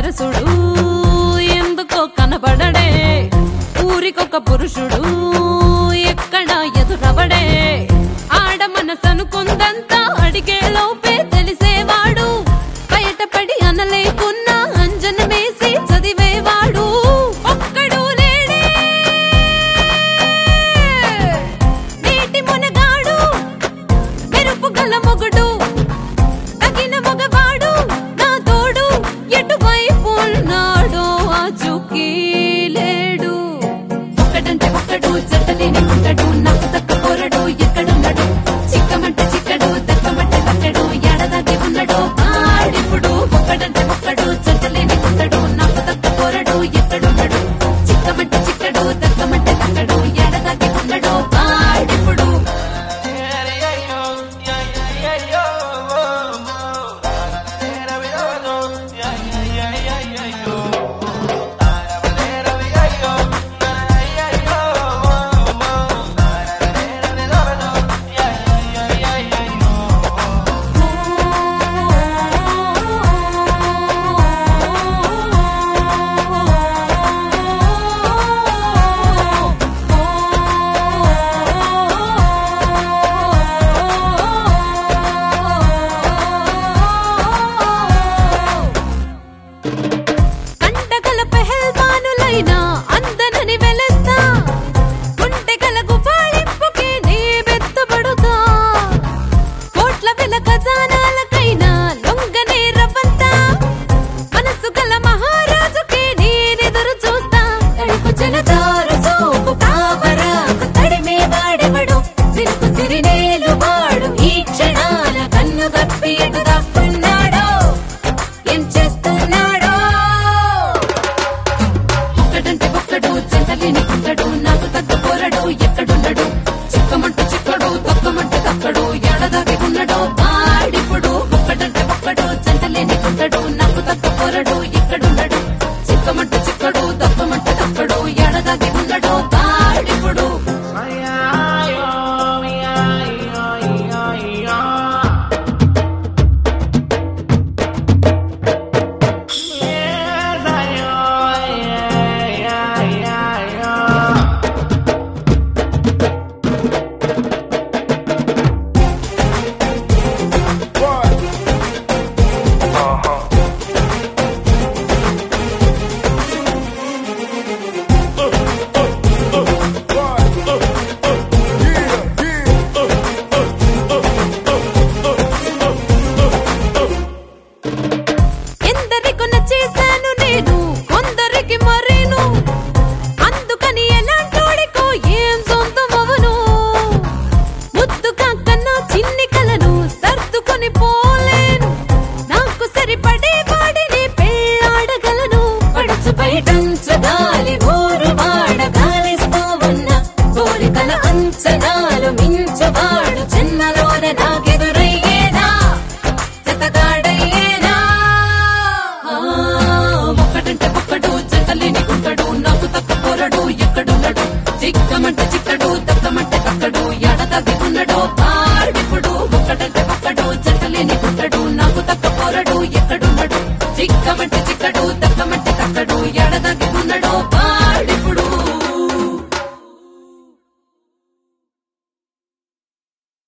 సరసుడు ఎందుకో కనబడడే ఊరికొక పురుషుడు ఎక్కడ ఎదురవడే ఆడ మనసనుకుందంతా అడిగే లోపే తెలిసేవాడు బయటపడి అనలేకున్నా అంజనమేసి చదివేవాడు ఒక్కడు లేడే నీటి మునగాడు మెరుపు గల మొగుడు తగిన మగవాడు నా తోడు ఎటువైపు ఉన్నాడో ఆ చూకీ లేడు ఒక్కడంటే ఒక్కడు జట్టలేని ఉండడు నాకు తక్క పోరడు ఎక్కడున్నాడు చిక్కమంటే చిక్కడు తక్కమంటే తక్కడు ఎడదాగి ఉన్నాడు ఆడిప్పుడు ఒక్కడంటే ఒక్కడు జట్టలేని ఉండడు నాకు తక్క పోరడు ఎక్కడున్నాడు చిక్కమంటే చిక్కడు తక్కమంటే తక్కడు ఎడదాగి ఉన్నాడు ఆడిప్పుడు కంటగల పెహల్వానులైనా అందనని వెలస్తా గుంటెగల గుబాళింపుకే నీ బెత్తబడుతా కోట్ల వెల ఖజానాలకైనా లొంగనే రవ్వంతా మనసు గల మహారాజుకే నేనెదురు చూస్తా తడుపు జలదారు సోపు కావరాకు తడిమే వాడెవడు సిరుకు సిరినేలు వాడు ఈ క్షణాల కన్ను గప్పి ఎటు దాక్కున్నాడో ఏం చేస్తున్నాడో ఒక్కడంటే ఒక్కడు చెంతలేని కుట్టడు నాకు తగ్గ పోరడు ఎక్కడున్నాడు చిక్కమంట చిక్కడు తక్కమంట తక్కడు ఎడదాగి ఉన్నాడు ఆడిప్పుడు ఒక్కడంటే ఒక్కడు చెంతలేని కుట్టడు నాకు తగ్గ పోరడు ఎక్కడున్నాడు చిక్కమంట చిక్కడు తక్కమంట తక్కడు ఎడదాగి ఉన్నాడు ఆడిప్పుడు ఎందరికో నచ్చేశాను నేను కొందరికి మరేను అందుకని ఎలాంటోడికో ఏం సొంతమవను ముద్దుగా కన్నా చిన్ని కలను సర్దుకొని పోలేను నాకు సరిపడే వాడిని పెళ్ళాడగలను పడుచు బయటంచు గాలి ఊరు వాడ గాలిస్తూ ఉన్న కోరికల అంచనాలు మించువాడు జన్మలోన నాకెదురయ్యేనా జతగాడయ్యేనా ఆ, ఒక్కడంటే ఒక్కడు జతలేని గుంటడు నాకు తక్క పోరడు ఎక్కడున్నాడు చిక్కమంటే చిక్కడు తక్కమంటే తక్కడు ఎడతగి ఉన్నాడు ఆడిప్పుడు ఒక్కడంటే ఒక్కడు జతలేని గుంటడు నాకు తక్క పోరడు ఎక్కడున్నాడు చిక్కమంటే చిక్కడు తక్కమంటే తక్కడు ఎడతగి ఉన్నాడు